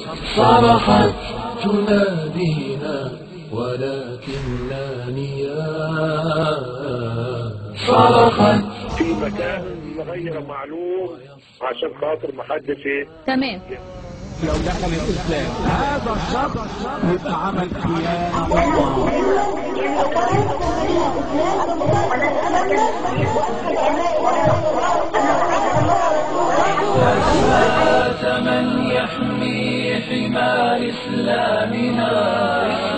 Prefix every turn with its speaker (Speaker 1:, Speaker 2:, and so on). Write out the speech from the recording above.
Speaker 1: صرخت تنادينا ولكن لا نياه صرخت
Speaker 2: في مكان غير معلوم عشان خاطر ما حدش ايه
Speaker 3: تمام
Speaker 4: لو دخل الإسلام هذا الشخص يبقى عمل خيانة
Speaker 1: من يحمي حمى إسلامنا